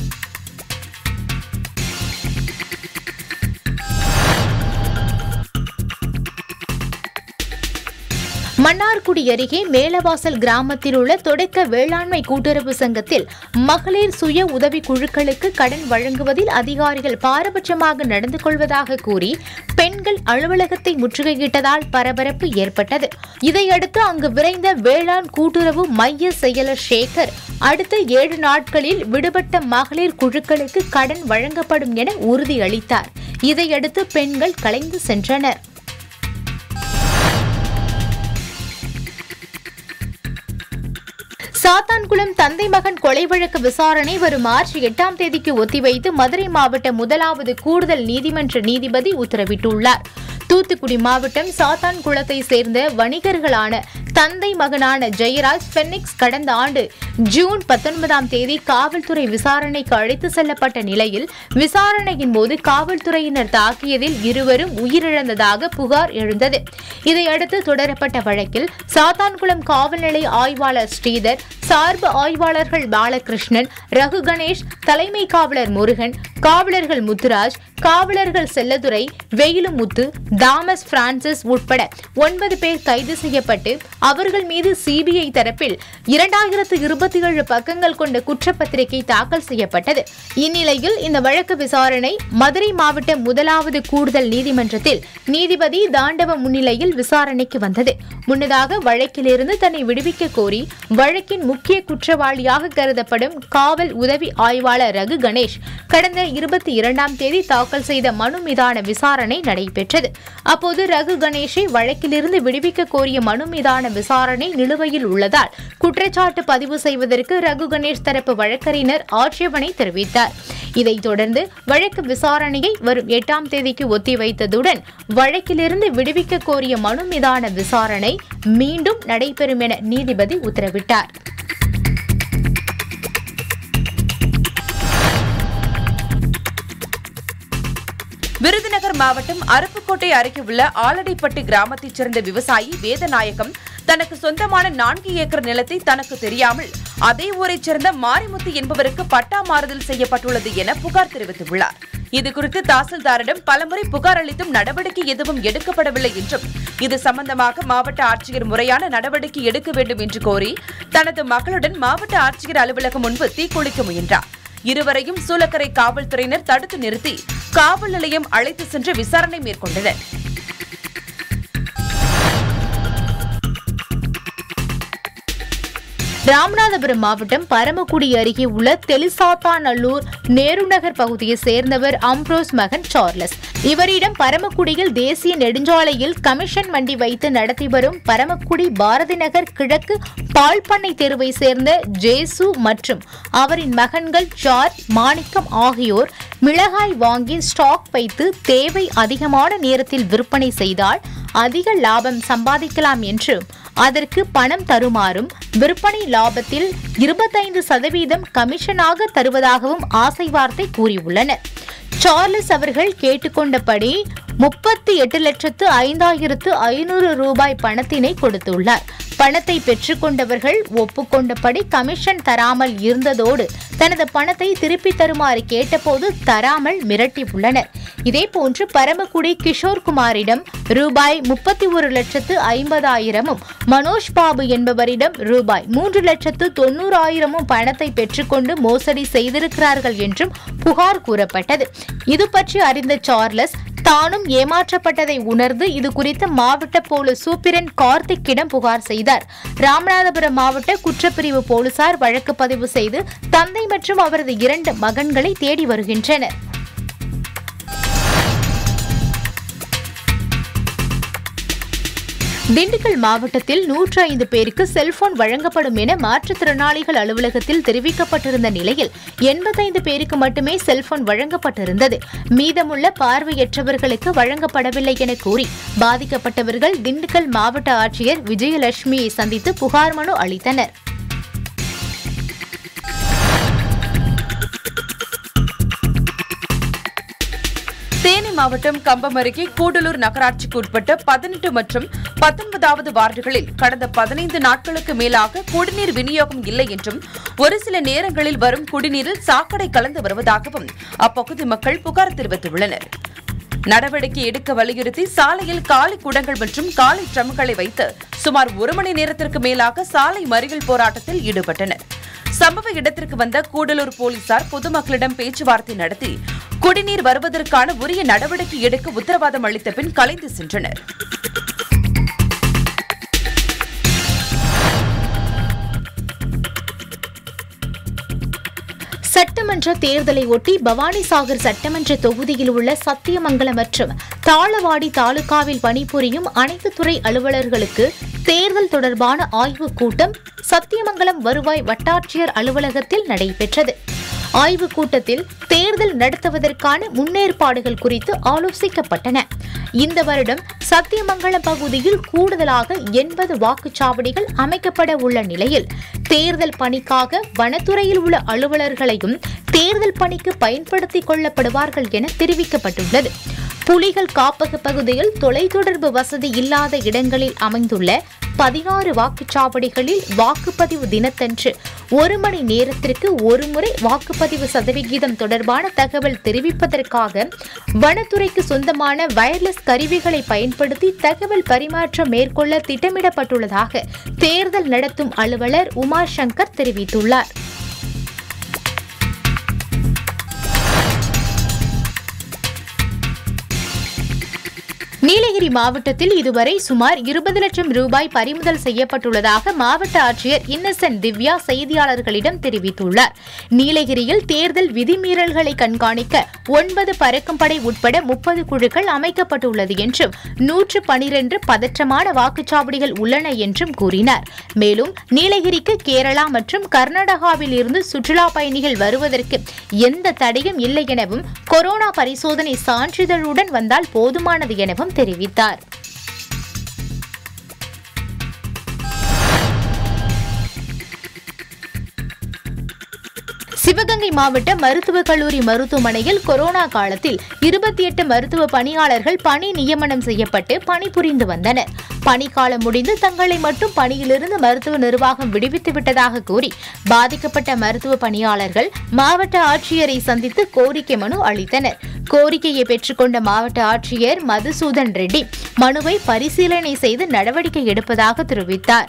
மன்னார்குடி அருகே மேலவாசல் கிராமத்தில் உள்ள தொடக்க வேளாண்மை கூட்டுறவு சங்கத்தில் மகளிர் சுய உதவி குழுக்களுக்கு கடன் வழங்குவதில் அதிகாரிகள் பாரபட்சமாக நடந்து கொள்வதாக கூறி பெண்கள் அலுவலகத்தை முற்றுகையிட்டதால் பரபரப்பு ஏற்பட்டது இதையடுத்து அங்கு விரைந்த வேளாண் கூட்டுறவு மைய செயலர் சேகர் அடுத்த ஏழு நாட்களில் விடுபட்ட மகளிர் குழுக்களுக்கு கடன் வழங்கப்படும் என உறுதியளித்தார் இதையடுத்து பெண்கள் கலைந்து சென்றனர் சாத்தான்குளம் தந்தை மகன் கொலை வழக்கு விசாரணை வரும் மார்ச் எட்டாம் தேதிக்கு ஒத்திவைத்து மதுரை மாவட்ட முதலாவது கூடுதல் நீதிமன்ற நீதிபதி உத்தரவிட்டுள்ளார் தூத்துக்குடி மாவட்டம் சாத்தான்குளத்தை சேர்ந்த வணிகர்களான தந்தை மகனான ஜெயராஜ் பென்னிக்ஸ் கடந்த ஆண்டு ஜூன் பத்தொன்பதாம் தேதி காவல்துறை விசாரணைக்கு அழைத்து செல்லப்பட்ட நிலையில் விசாரணையின் போது காவல்துறையினர் தாக்கியதில் இருவரும் உயிரிழந்ததாக புகார் எழுந்தது இதையடுத்து தொடரப்பட்ட வழக்கில் சாத்தான்குளம் காவல் நிலைய ஆய்வாளர் ஸ்ரீதர் சார்பு ஆய்வாளர்கள் பாலகிருஷ்ணன் ரகு கணேஷ் தலைமை காவலர் முருகன் காவலர்கள் முத்துராஜ் காவலர்கள் செல்லதுரை வெயிலுமுத்து தாமஸ் பிரான்சிஸ் உட்பட ஒன்பது பேர் கைது செய்யப்பட்டு அவர்கள் மீது சிபிஐ தரப்பில் இரண்டாயிரத்து இருபத்தி ஏழு பக்கங்கள் கொண்ட குற்றப்பத்திரிகை தாக்கல் செய்யப்பட்டது இந்நிலையில் இந்த வழக்கு விசாரணை மதுரை மாவட்ட முதலாவது கூடுதல் நீதிமன்றத்தில் நீதிபதி தாண்டவ முன்னிலையில் விசாரணைக்கு வந்தது முன்னதாக வழக்கிலிருந்து தன்னை விடுவிக்க கோரி வழக்கின் முக்கிய குற்றவாளியாக கருதப்படும் காவல் உதவி ஆய்வாளர் ரகு கணேஷ் கடந்த இருபத்தி இரண்டாம் தேதி தாக்கல் செய்த மனு மீதான விசாரணை நடைபெற்றது அப்போது ரகு கணேஷை வழக்கிலிருந்து விடுவிக்க கோரிய மனு மீதான விசாரணை நிலுவையில் உள்ளதால் குற்றச்சாட்டு பதிவு செய்வதற்கு ரகு கணேஷ் தரப்பு வழக்கறிஞர் ஆட்சேபனை தெரிவித்தார் இதைத் தொடர்ந்து வழக்கு விசாரணையை வரும் எட்டாம் தேதிக்கு ஒத்திவைத்ததுடன் வழக்கிலிருந்து விடுவிக்க கோரிய மனு மீதான விசாரணை மீண்டும் நடைபெறும் என நீதிபதி உத்தரவிட்டார் விருதுநகர் மாவட்டம் அருப்புக்கோட்டை அருகே உள்ள ஆலடிப்பட்டி கிராமத்தைச் சேர்ந்த விவசாயி வேதநாயகம் தனக்கு சொந்தமான நான்கு ஏக்கர் நிலத்தை தனக்கு தெரியாமல் அதே ஊரைச் சேர்ந்த மாரிமுத்து என்பவருக்கு பட்டா மாறுதல் செய்யப்பட்டுள்ளது என புகார் தெரிவித்துள்ளார் இதுகுறித்து தாசில்தாரிடம் பலமுறை புகார் அளித்தும் நடவடிக்கை எதுவும் எடுக்கப்படவில்லை என்றும் இது சம்பந்தமாக மாவட்ட ஆட்சியர் முறையான நடவடிக்கை எடுக்க வேண்டும் என்று கோரி தனது மகளுடன் மாவட்ட ஆட்சியர் அலுவலகம் முன்பு தீக்குளிக்க முயன்றார் இருவரையும் சூலக்கரை காவல்துறையினர் தடுத்து நிறுத்தி காவல் நிலையம் அழைத்து சென்று விசாரணை மேற்கொண்டனர் ராமநாதபுரம் மாவட்டம் பரமக்குடி அருகே உள்ள தெலிசாத்தாநல்லூர் நேருநகர் பகுதியை சேர்ந்தவர் அம்ப்ரோஸ் மகன் சார்லஸ் இவரிடம் பரமக்குடியில் தேசிய நெடுஞ்சாலையில் கமிஷன் வண்டி வைத்து நடத்தி வரும் பரமக்குடி பாரதி நகர் கிழக்கு பால் பண்ணை தெருவை சேர்ந்த ஜேசு மற்றும் அவரின் மகன்கள் ஜார்ஜ் மாணிக்கம் ஆகியோர் மிளகாய் வாங்கி ஸ்டாக் வைத்து தேவை அதிகமான நேரத்தில் விற்பனை செய்தால் அதிக லாபம் சம்பாதிக்கலாம் என்றும் அதற்கு பணம் தருமாறும் விற்பனை லாபத்தில் இருபத்தைந்து சதவீதம் கமிஷனாக தருவதாகவும் ஆசை வார்த்தை கூறியுள்ளனர் சார்லஸ் அவர்கள் கேட்டுக்கொண்டபடி முப்பத்தி எட்டு லட்சத்து ஐந்தாயிரத்து ஐநூறு ரூபாய் பணத்தினை கொடுத்துள்ளார் பணத்தை பெற்றுக்கொண்டவர்கள் ஒப்புக்கொண்டபடி கமிஷன் தராமல் இருந்ததோடு தனது பணத்தை திருப்பி தருமாறு கேட்டபோது தராமல் மிரட்டியுள்ளனர் இதேபோன்று பரமக்குடி கிஷோர் குமாரிடம் ரூபாய் முப்பத்தி ஒரு லட்சத்து ஐம்பதாயிரமும் மனோஜ் பாபு என்பவரிடம் ரூபாய் மூன்று லட்சத்து தொண்ணூறாயிரமும் பணத்தை பெற்றுக்கொண்டு மோசடி செய்திருக்கிறார்கள் என்றும் புகார் கூறப்பட்டது இது பற்றி அறிந்த சார்லஸ் தானும் ஏமாற்றப்பட்டதை உணர்ந்து இது குறித்து மாவட்ட போலீஸ் சூப்பிரன் கார்த்திக்கிடம் புகார் செய்தார் ராமநாதபுரம் மாவட்ட குற்றப்பிரிவு போலீசார் வழக்கு பதிவு செய்து தந்தை மற்றும் அவரது இரண்டு மகன்களை தேடி வருகின்றனர் திண்டுக்கல் மாவட்டத்தில் நூற்று ஐந்து பேருக்கு செல்போன் வழங்கப்படும் என மாற்றுத்திறனாளிகள் அலுவலகத்தில் தெரிவிக்கப்பட்டிருந்த நிலையில் எண்பத்தைந்து பேருக்கு மட்டுமே செல்போன் வழங்கப்பட்டிருந்தது மீதமுள்ள பார்வையற்றவர்களுக்கு வழங்கப்படவில்லை என கூறி பாதிக்கப்பட்டவர்கள் திண்டுக்கல் மாவட்ட ஆட்சியர் விஜயலட்சுமியை சந்தித்து புகார் மனு அளித்தனர் தேனி மாவட்டம் கம்பம் அருகே கூடலூர் நகராட்சிக்கு உட்பட்ட பதினெட்டு மற்றும் பத்தொன்பதாவது வார்டுகளில் கடந்த பதினைந்து நாட்களுக்கு மேலாக குடிநீர் விநியோகம் இல்லை என்றும் ஒரு சில நேரங்களில் வரும் குடிநீரில் சாக்கடை கலந்து வருவதாகவும் அப்பகுதி மக்கள் புகார் தெரிவித்துள்ளனர் நடவடிக்கை எடுக்க வலியுறுத்தி சாலையில் காலி குடங்கள் மற்றும் காலி ட்ரம்களை வைத்து சுமார் ஒரு மணி நேரத்திற்கு மேலாக சாலை மறியல் போராட்டத்தில் ஈடுபட்டனர் சம்பவ இடத்திற்கு வந்த கூடலூர் போலீசார் பொதுமக்களிடம் பேச்சுவார்த்தை நடத்தி குடிநீர் வருவதற்கான உரிய நடவடிக்கை எடுக்க உத்தரவாதம் அளித்த பின் கலைந்து சென்றனர் சட்டமன்ற தேர்தலை ஒட்டி பவானிசாகர் சட்டமன்ற தொகுதியில் உள்ள சத்தியமங்கலம் மற்றும் தாளவாடி தாலுகாவில் பணிபுரியும் அனைத்து துறை அலுவலர்களுக்கு தேர்தல் தொடர்பான ஆய்வுக் கூட்டம் சத்தியமங்கலம் வருவாய் வட்டாட்சியர் அலுவலகத்தில் நடைபெற்றது ஆய்வுக் கூட்டத்தில் தேர்தல் நடத்துவதற்கான முன்னேற்பாடுகள் குறித்து ஆலோசிக்கப்பட்டன இந்த வருடம் சத்தியமங்கலம் பகுதியில் கூடுதலாக எண்பது வாக்குச்சாவடிகள் அமைக்கப்பட உள்ள நிலையில் தேர்தல் பணிக்காக வனத்துறையில் உள்ள அலுவலர்களையும் தேர்தல் பணிக்கு பயன்படுத்திக் கொள்ளப்படுவார்கள் என தெரிவிக்கப்பட்டுள்ளது புலிகள் காப்பக பகுதியில் தொலைத்தொடர்பு வசதி இல்லாத இடங்களில் அமைந்துள்ள பதினாறு வாக்குச்சாவடிகளில் வாக்குப்பதிவு தினத்தன்று ஒரு மணி நேரத்திற்கு ஒருமுறை வாக்குப்பதிவு சதவிகிதம் தொடர்பான தகவல் தெரிவிப்பதற்காக வனத்துறைக்கு சொந்தமான வயர்லெஸ் கருவிகளை பயன்படுத்தி தகவல் பரிமாற்றம் மேற்கொள்ள திட்டமிடப்பட்டுள்ளதாக தேர்தல் நடத்தும் அலுவலர் உமா சங்கர் தெரிவித்துள்ளார் நீலகிரி நீலகிரி மாவட்டத்தில் இதுவரை சுமார் இருபது லட்சம் ரூபாய் பறிமுதல் செய்யப்பட்டுள்ளதாக மாவட்ட ஆட்சியர் இன்னசென்ட் திவ்யா செய்தியாளர்களிடம் தெரிவித்துள்ளார் நீலகிரியில் தேர்தல் விதிமீறல்களை கண்காணிக்க ஒன்பது பறக்கும் படை உட்பட முப்பது குழுக்கள் அமைக்கப்பட்டுள்ளது என்றும் நூற்று பனிரெண்டு பதற்றமான வாக்குச்சாவடிகள் உள்ளன என்றும் கூறினார் மேலும் நீலகிரிக்கு கேரளா மற்றும் கர்நாடகாவில் இருந்து சுற்றுலா பயணிகள் வருவதற்கு எந்த தடையும் இல்லை எனவும் கொரோனா பரிசோதனை சான்றிதழுடன் வந்தால் போதுமானது எனவும் தெரிவித்தார் சிவகங்கை மாவட்ட மருத்துவக் கல்லூரி மருத்துவமனையில் கொரோனா காலத்தில் இருபத்தி எட்டு மருத்துவ பணியாளர்கள் பணி நியமனம் செய்யப்பட்டு பணிபுரிந்து வந்தனர் பணிக்காலம் முடிந்து தங்களை மட்டும் பணியிலிருந்து மருத்துவ நிர்வாகம் விடுவித்து விட்டதாக கூறி பாதிக்கப்பட்ட மருத்துவ பணியாளர்கள் மாவட்ட ஆட்சியரை சந்தித்து கோரிக்கை மனு அளித்தனர் கோரிக்கையை பெற்றுக்கொண்ட மாவட்ட ஆட்சியர் மதுசூதன் ரெட்டி மனுவை பரிசீலனை செய்து நடவடிக்கை எடுப்பதாக தெரிவித்தார்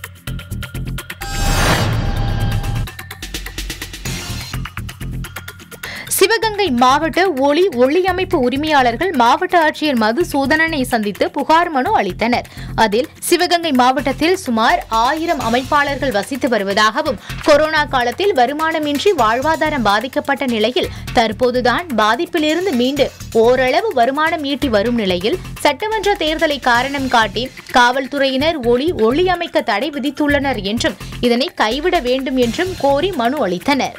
சிவகங்கை மாவட்ட ஒளி ஒளியமைப்பு உரிமையாளர்கள் மாவட்ட ஆட்சியர் மதுசூதனனை சந்தித்து புகார் மனு அளித்தனர் அதில் சிவகங்கை மாவட்டத்தில் சுமார் ஆயிரம் அமைப்பாளர்கள் வசித்து வருவதாகவும் கொரோனா காலத்தில் வருமானமின்றி வாழ்வாதாரம் பாதிக்கப்பட்ட நிலையில் தற்போதுதான் பாதிப்பிலிருந்து மீண்டு ஓரளவு வருமானம் ஈட்டி வரும் நிலையில் சட்டமன்ற தேர்தலை காரணம் காட்டி காவல்துறையினர் ஒளி ஒளியமைக்க தடை விதித்துள்ளனர் என்றும் இதனை கைவிட வேண்டும் என்றும் கோரி மனு அளித்தனர்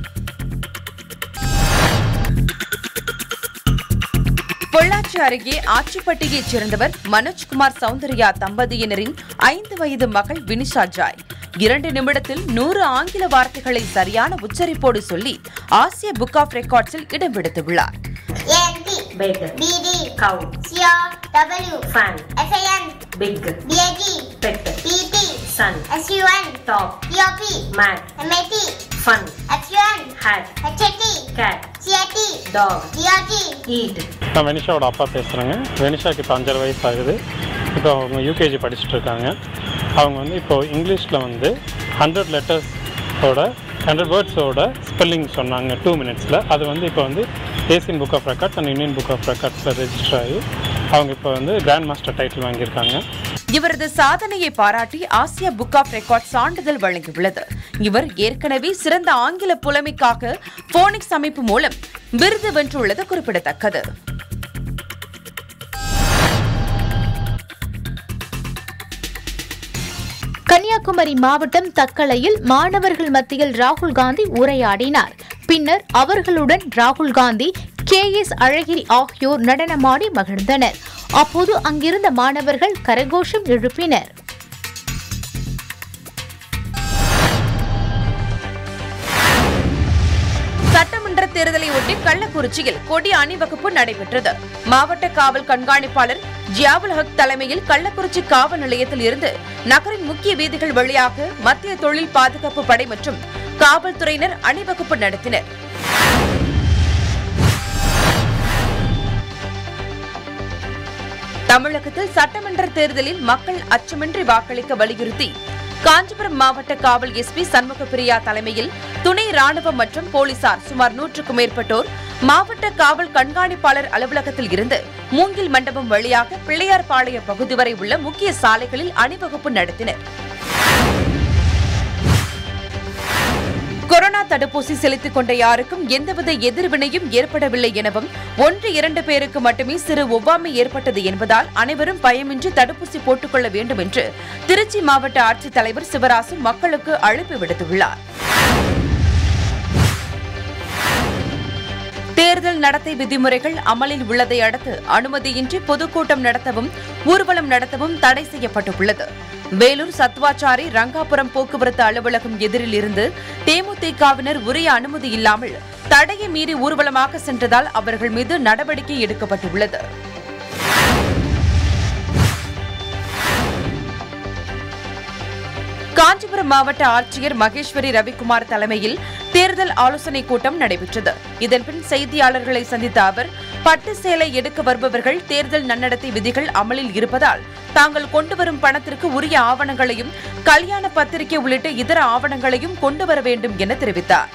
பொள்ளாச்சி அருகே ஆச்சிப்பட்டியைச் சேர்ந்தவர் மனோஜ்குமார் சௌந்தர்யா தம்பதியினரின் ஐந்து வயது மகள் வினிஷா ஜாய் இரண்டு நிமிடத்தில் நூறு ஆங்கில வார்த்தைகளை சரியான உச்சரிப்போடு சொல்லி ஆசிய புக் ஆஃப் ரெக்கார்ட்ஸில் இடம் பிடித்துள்ளார் Big. BD. Cow. CR. W. Fan. FAN. Big. BAG. Pet. PT. Sun. SUN. Top. POP. Mat. MAT. Fun. FUN. Hat. HAT. Cat. CAT. Dog. DRG. Eat. நான் வெனிஷாவோட அப்பா பேசுகிறேங்க வெனிஷாக்கு இப்போ அஞ்சரை வயசு ஆகுது இப்போ அவங்க யூகேஜி படிச்சுட்டு இருக்காங்க அவங்க வந்து இப்போ இங்கிலீஷில் வந்து ஹண்ட்ரட் லெட்டர்ஸோட ஹண்ட்ரட் வேர்ட்ஸோட ஸ்பெல்லிங் சொன்னாங்க டூ மினிட்ஸில் அது வந்து இப்போ வந்து Asian book of records and Indian book of ரெக்கார்ட்ஸில் ரெஜிஸ்டர் ஆகி அவங்க இப்போ வந்து கிராண்ட் மாஸ்டர் டைட்டில் வாங்கியிருக்காங்க இவரது சாதனையை பாராட்டி ஆசியா புக் ஆஃப் ரெக்கார்ட் சான்றிதழ் வழங்கியுள்ளது இவர் ஏற்கனவே சிறந்த ஆங்கில புலமைக்காக போனிக்ஸ் அமைப்பு மூலம் விருது வென்றுள்ளது குறிப்பிடத்தக்கது கன்னியாகுமரி மாவட்டம் தக்கலையில் மாணவர்கள் மத்தியில் ராகுல் காந்தி உரையாடினார் பின்னர் அவர்களுடன் ராகுல் காந்தி கே எஸ் அழகிரி ஆகியோர் நடனமாடி மகிழ்ந்தனர் அப்போது அங்கிருந்த மாணவர்கள் கரகோஷம் எழுப்பினர் சட்டமன்ற தேர்தலை ஒட்டி கள்ளக்குறிச்சியில் கொடி அணிவகுப்பு நடைபெற்றது மாவட்ட காவல் கண்காணிப்பாளர் ஜியாவுல் ஹக் தலைமையில் கள்ளக்குறிச்சி காவல் நிலையத்தில் இருந்து நகரின் முக்கிய வீதிகள் வழியாக மத்திய தொழில் பாதுகாப்பு படை மற்றும் காவல்துறையினர் அணிவகுப்பு நடத்தினர் தமிழகத்தில் சட்டமன்ற தேர்தலில் மக்கள் அச்சமின்றி வாக்களிக்க வலியுறுத்தி காஞ்சிபுரம் மாவட்ட காவல் எஸ்பி சண்முக பிரியா தலைமையில் துணை ராணுவம் மற்றும் போலீசார் சுமார் நூற்றுக்கும் மேற்பட்டோர் மாவட்ட காவல் கண்காணிப்பாளர் அலுவலகத்தில் இருந்து மூங்கில் மண்டபம் வழியாக பிள்ளையார்பாளைய பகுதி வரை உள்ள முக்கிய சாலைகளில் அணிவகுப்பு நடத்தினர் கொரோனா தடுப்பூசி செலுத்திக் கொண்ட யாருக்கும் எந்தவித எதிர்வினையும் ஏற்படவில்லை எனவும் ஒன்று இரண்டு பேருக்கு மட்டுமே சிறு ஒவ்வாமை ஏற்பட்டது என்பதால் அனைவரும் பயமின்றி தடுப்பூசி போட்டுக்கொள்ள வேண்டும் என்று திருச்சி மாவட்ட ஆட்சித்தலைவர் சிவராசு மக்களுக்கு அழைப்பு விடுத்துள்ளார் தேர்தல் நடத்தை விதிமுறைகள் அமலில் உள்ளதை அடுத்து அனுமதியின்றி பொதுக்கூட்டம் நடத்தவும் ஊர்வலம் நடத்தவும் தடை செய்யப்பட்டுள்ளது வேலூர் சத்வாச்சாரி ரங்காபுரம் போக்குவரத்து அலுவலகம் எதிரில் இருந்து தேமுதிகவினர் உரிய அனுமதி இல்லாமல் தடையை மீறி ஊர்வலமாக சென்றதால் அவர்கள் மீது நடவடிக்கை எடுக்கப்பட்டுள்ளது காஞ்சிபுரம் மாவட்ட ஆட்சியர் மகேஸ்வரி ரவிக்குமார் தலைமையில் தேர்தல் ஆலோசனைக் கூட்டம் நடைபெற்றது இதன்பின் செய்தியாளர்களை சந்தித்த அவர் பட்டு சேலை எடுக்க வருபவர்கள் தேர்தல் நன்னடத்தை விதிகள் அமலில் இருப்பதால் தாங்கள் கொண்டு வரும் பணத்திற்கு உரிய ஆவணங்களையும் கல்யாண பத்திரிகை உள்ளிட்ட இதர ஆவணங்களையும் கொண்டு வர வேண்டும் என தெரிவித்தார்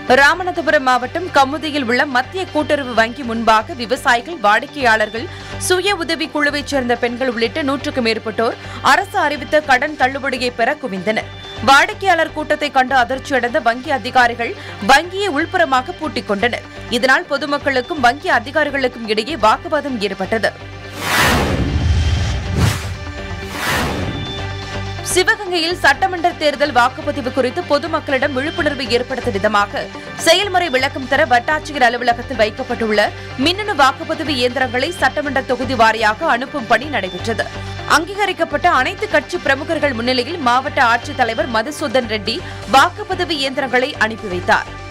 ராமநாதபுரம் மாவட்டம் கமுதியில் உள்ள மத்திய கூட்டுறவு வங்கி முன்பாக விவசாயிகள் வாடிக்கையாளர்கள் சுய உதவி குழுவைச் சேர்ந்த பெண்கள் உள்ளிட்ட நூற்றுக்கும் மேற்பட்டோர் அரசு அறிவித்த கடன் தள்ளுபடியை பெற குவிந்தனர் வாடிக்கையாளர் கூட்டத்தை கண்டு அதிர்ச்சியடைந்த வங்கி அதிகாரிகள் வங்கியை உள்புறமாக பூட்டிக் கொண்டனர் இதனால் பொதுமக்களுக்கும் வங்கி அதிகாரிகளுக்கும் இடையே வாக்குவாதம் ஏற்பட்டது சிவகங்கையில் சட்டமன்ற தேர்தல் வாக்குப்பதிவு குறித்து பொதுமக்களிடம் விழிப்புணர்வு ஏற்படுத்தும் விதமாக செயல்முறை விளக்கம் தர வட்டாட்சியர் அலுவலகத்தில் வைக்கப்பட்டுள்ள மின்னணு வாக்குப்பதிவு இயந்திரங்களை சட்டமன்ற தொகுதி வாரியாக அனுப்பும் பணி நடைபெற்றது அங்கீகரிக்கப்பட்ட அனைத்து கட்சி பிரமுகர்கள் முன்னிலையில் மாவட்ட ஆட்சித்தலைவர் மதுசூதன் ரெட்டி வாக்குப்பதிவு இயந்திரங்களை அனுப்பி வைத்தார்